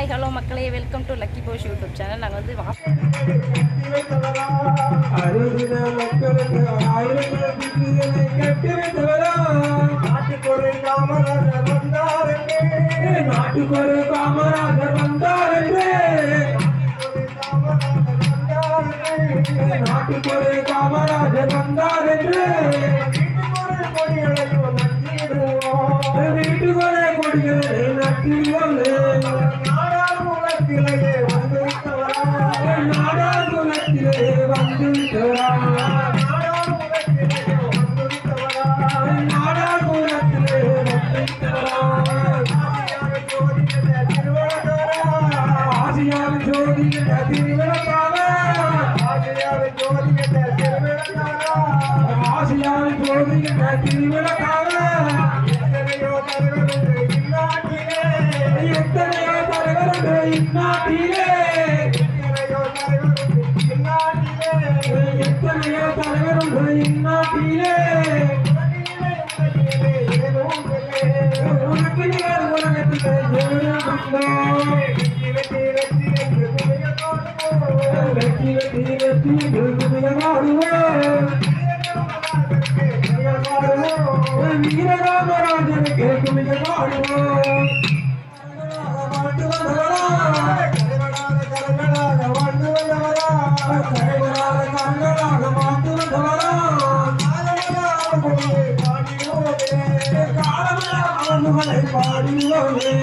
Hi hello மக்களே welcome to lucky posh YouTube channel நாங்கள் வந்து வா- அருகின மக்களுக்கு ஆயிரங்கள் பிடிகளை கட்டி வைத்தவரா நாட்டுக்கொரு காமராஜர் வந்தார் என்றே. நாட்டுக்கு ஒரு காமராஜர் வந்தார் என்று ஒரு காமராஜர் வந்தார் என்றே. நாட்டுக்கு ஒரு காமராஜர் வந்தார் என்று வீட்டுக்கொரு கொடிகளையும் நட்டிடுவோம். வீட்டுக்கு ஒரு கொடிகளை நட்டியோம் நாடார் முகத்திலேயே வந்துவிட்டவரா. நாடாளுமன்றத்திலே வந்து விட்டவரா நாடார் முகத்திலேயே வந்துவிட்டவரா. நாடாளுமன்றத்திலே வந்து விட்டவரா ஆதியாக ஜோதியிலே திருவள்ளுவரா. ஆசியாவின் ஜோதி என்ற திருவிழக்காக ஆதியாக ஜோதியிலே திருவள்ளுவரா. ஆசியாவின் ஜோதி என்ற திருவிழக்காக எத்தனையோ தலைவர்கள் இந்நாட்டிலே. எத்தனையோ தலைவர்கள் இந்நாட்டிலே எத்தனையோ தலைவர்கள் இந்நாட்டிலே. எத்தனையோ தலைவர்கள் இந்நாட்டிலே உலகிலே, உலகிலே ஏதும் இல்லை. உனக்கு நிகர் உலகத்திலே எவரும் உண்டோ? வெற்றி, வெற்றி, வெற்றி என்று துணிய காணுவோம். வெற்றி வெற்றி வெற்றி வெற்றி வாடுவோம் துணிய காணுவோம். வீரராமராஜனுக்கு துணிக பாடுவோம் பாட்டு வந்தவரா தலைவனாக தலைவனாக வாழ்ந்து வந்தவரா. தலைவராக கண்களாக மாட்டு வந்தவரா காலமெல்லாம் கொடியை பாடியோமே. காலமெல்லாம் அவர்களை பாடுவோமே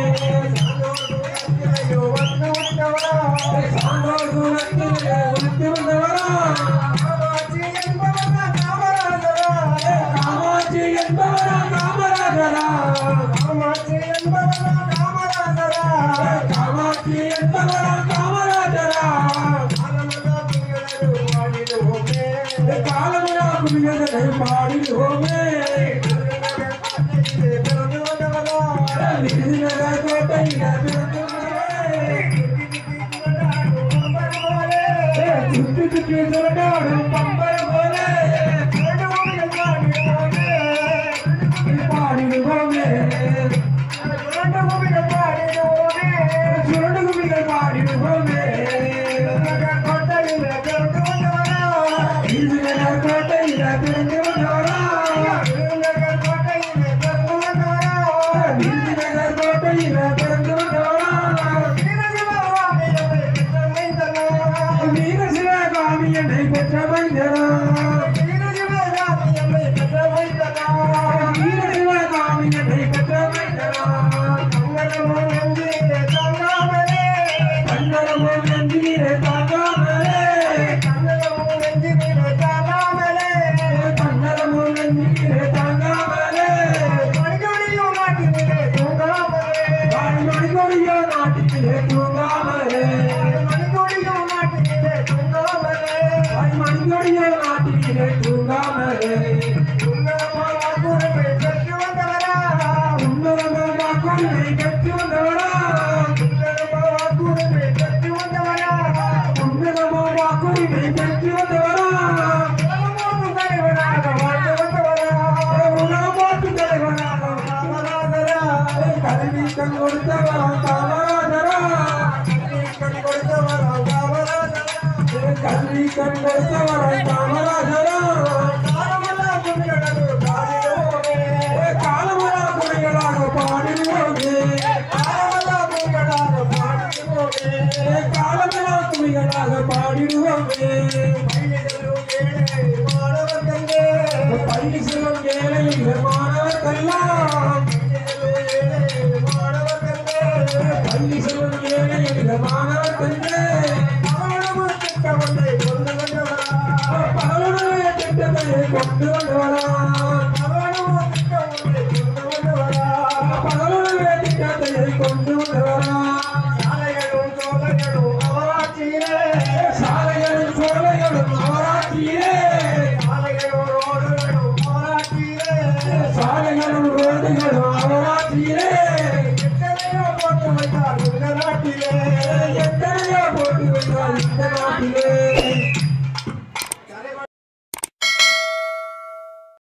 சான்றோர் வந்து விட்டவரா. சான்றோர் குலத்திலே உதித்து வந்தவரா காமாட்சி என்பவர்தான் காமராஜரா. காமாட்சி என்பவரா காமராஜரா காமாட்சி என்பவர்தான் காமராஜரா. காமாட்சி என்பவரா காமராஜரா காலமெல்லாம் திங்களது பாடிடுவோமே. காலமெல்லாம் குமிழனை பாடிடுவோமே காட்டிலே பிறந்து வந்தவரா. விருதுநகர் கோட்டையில பிறந்தவரே. சுற்றி சுற்றி சுரண்டாடும் பம்பர் போலே பாடிடுவோமே சுரண்டு குமிகள் பாடிடுவோமே விருதுநகர் கோட்டையில பிறந்து வந்தவரா விருதுநகர் கோட்டையில பிறந்து வந்தவரா வீர சிவகாமி என்னை பெற்ற மைந்தரா வீர சிவகாமி என்னை பெற்ற மைந்தரா கண்ணரமோ நந்திரே தாங்காமலே கண்ணரமோ நந்திரே தாங்காமலே வாய் மணிக்கொடியோ நாட்டிலே தூங்காமலே வாய் மணிக்கொடியோ நாட்டிலே தூங்காமலே உன்னதமா வாக்குறுதி பெற்று வந்தவரா உன்னதமா வாக்குறுதி பெற்று வந்தவரா உலகமாட்டு தலைவனாக காமராஜரா கல்வி கண் கொடுத்தவரா காமராஜரா கல்வி கண் கொடுத்தவரா காமராஜரா காலமரா குடிகளாக பாடுவோமே காலமரா குடிகளாக பாடிடுவோமே பள்ளி செல்லும் ஏழை மாணவர்கள்லாம் பள்ளி செல்லும் ஏழை மாணவர்களே பலருடைய திட்டத்தை கொண்டு வந்தவரா பலருடைய திட்டத்தை கொண்டு வந்தவரா சாலைகளும் சோலைகளும் அவராட்சியிலே சாலைகளும் ரோடுகளும் அவராட்சியிலே